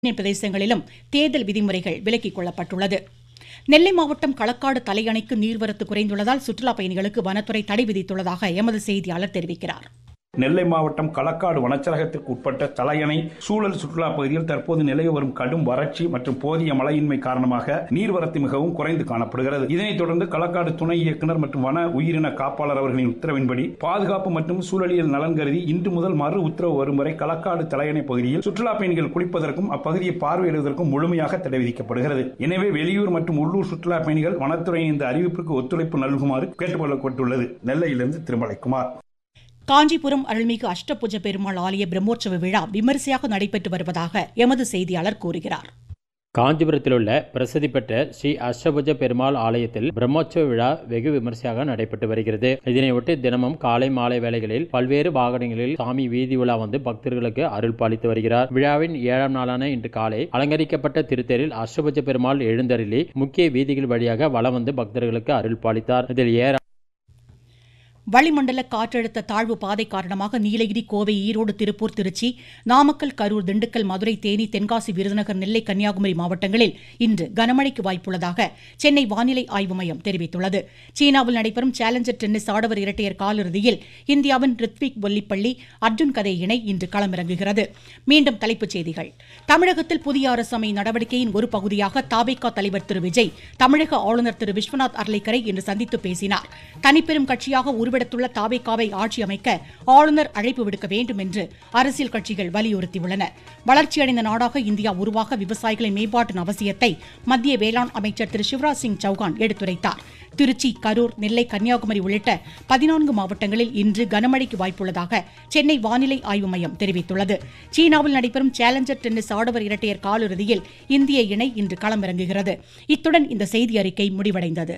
union பிரதேசங்களிலும் தேர்தல் விதிமுறைகள் விலக்கிக் கொள்ளப்பட்டுள்ளது நெல்லை மாவட்டம் களக்காடு தலையணைக்கு நீர்வரத்து குறைந்துள்ளதால் சுற்றுலாப் பயணிகளுக்கு வனத்துறை தடை விதித்துள்ளதாக எமது செய்தியாளர் தெரிவிக்கிறார் நெல்லை மாவட்டம் களக்காடு வனச்சரகத்திற்கு உட்பட்ட தலையணை சூழல் சுற்றுலா பகுதியில் தற்போது நிலவி வரும் கடும் வறட்சி மற்றும் போதிய மழையின்மை காரணமாக நீர்வரத்து மிகவும் குறைந்து காணப்படுகிறது இதனைத் தொடர்ந்து களக்காடு துணை இயக்குநர் மற்றும் வன உயிரின காப்பாளர் அவர்களின் உத்தரவின்படி பாதுகாப்பு மற்றும் சூழலியல் நலன் கருதி இன்று முதல் மறு உத்தரவு வரும் வரை களக்காடு தலையணை பகுதியில் சுற்றுலா பயணிகள் குளிப்பதற்கும் அப்பகுதியை பார்வையிடுவதற்கும் முழுமையாக தடை விதிக்கப்படுகிறது எனவே வெளியூர் மற்றும் உள்ளூர் சுற்றுலா பயணிகள் வனத்துறையின் இந்த அறிவிப்புக்கு ஒத்துழைப்பு நல்குமாறு கேட்டுக்கொள்ளப்பட்டுள்ளது நெல்லையிலிருந்து திருமலைக்குமார் காஞ்சிபுரம் அருள்மிகு அஷ்டபுஜ பெருமாள் ஆலய பிரம்மோற்சவ விழா விமரிசையாக நடைபெற்று வருவதாக எமது செய்தியாளர் கூறுகிறார் காஞ்சிபுரத்தில் உள்ள பிரசித்தி பெற்ற ஸ்ரீ அஷ்டபுஜ பெருமாள் ஆலயத்தில் பிரம்மோற்சவ விழா வெகு விமர்சையாக நடைபெற்று வருகிறது இதனையொட்டி தினமும் காலை மாலை வேளைகளில் பல்வேறு வாகனங்களில் சாமி வீதி உலா வந்து பக்தர்களுக்கு அருள் பாலித்து வருகிறார் விழாவின் ஏழாம் நாளான இன்று காலை அலங்கரிக்கப்பட்ட திருத்தேரில் அஷ்டபுஜ பெருமாள் எழுந்தருளி முக்கிய வீதிகள் வழியாக வலம் வந்து பக்தர்களுக்கு அருள் பாலித்தார் இதில் ஏற வளிமண்டல காற்றழுத்த தாழ்வு பாதை காரணமாக நீலகிரி கோவை ஈரோடு திருப்பூர் திருச்சி நாமக்கல் கரூர் திண்டுக்கல் மதுரை தேனி தென்காசி விருதுநகர் நெல்லை கன்னியாகுமரி மாவட்டங்களில் இன்று கனமழைக்கு வாய்ப்புள்ளதாக சென்னை வானிலை ஆய்வு மையம் தெரிவித்துள்ளது சீனாவில் நடைபெறும் சேலஞ்சர் டென்னிஸ் ஆடவர் இரட்டையர் காலிறுதியில் இந்தியாவின் ரித்விக் பொல்லிப்பள்ளி அர்ஜுன் கதை இணை இன்று களமிறங்குகிறது மீண்டும் தலைப்புச் செய்திகள் தமிழகத்தில் புதிய அரசு அமை நடவடிக்கையின் ஒரு பகுதியாக தாவேகா தலைவர் திரு விஜய் தமிழக ஆளுநர் திரு விஸ்வநாத் அர்லைக்கரை இன்று சந்தித்து பேசினார் தனிப்பெரும் கட்சியாக உருவெடுத்துள்ள தாவேகாவை ஆட்சி அமைக்க ஆளுநர் அழைப்பு விடுக்க வேண்டும் என்று அரசியல் கட்சிகள் வலியுறுத்தியுள்ளன வளர்ச்சியடைந்த நாடாக இந்தியா உருவாக விவசாயிகளின் மேம்பாட்டின் அவசியத்தை மத்திய வேளாண் அமைச்சர் திரு சிவராஜ் சிங் சௌகான் எடுத்துரைத்தார் திருச்சி கரூர் நெல்லை கன்னியாகுமரி உள்ளிட்ட பதினான்கு மாவட்டங்களில் இன்று கனமழைக்கு வாய்ப்புள்ளதாக சென்னை வானிலை ஆய்வு மையம் தெரிவித்துள்ளது சீனாவில் நடைபெறும் சேலஞ்சர் டென்னிஸ் ஆடவர் இரட்டையர் காலிறுதியில் இந்திய இணை இன்று களமிறங்குகிறது இத்துடன் இந்த செய்தி அறிக்கை முடிவடைந்தது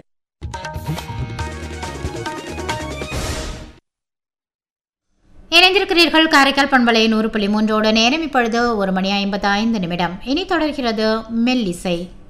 இணைந்திருக்கிறீர்கள் காரைக்கால் பண்பலை நூறு புள்ளி மூன்றோடு நேரம் இப்பொழுது ஒரு மணி ஐம்பத்தி ஐந்து நிமிடம் இனி தொடர்கிறது மெல்லிசை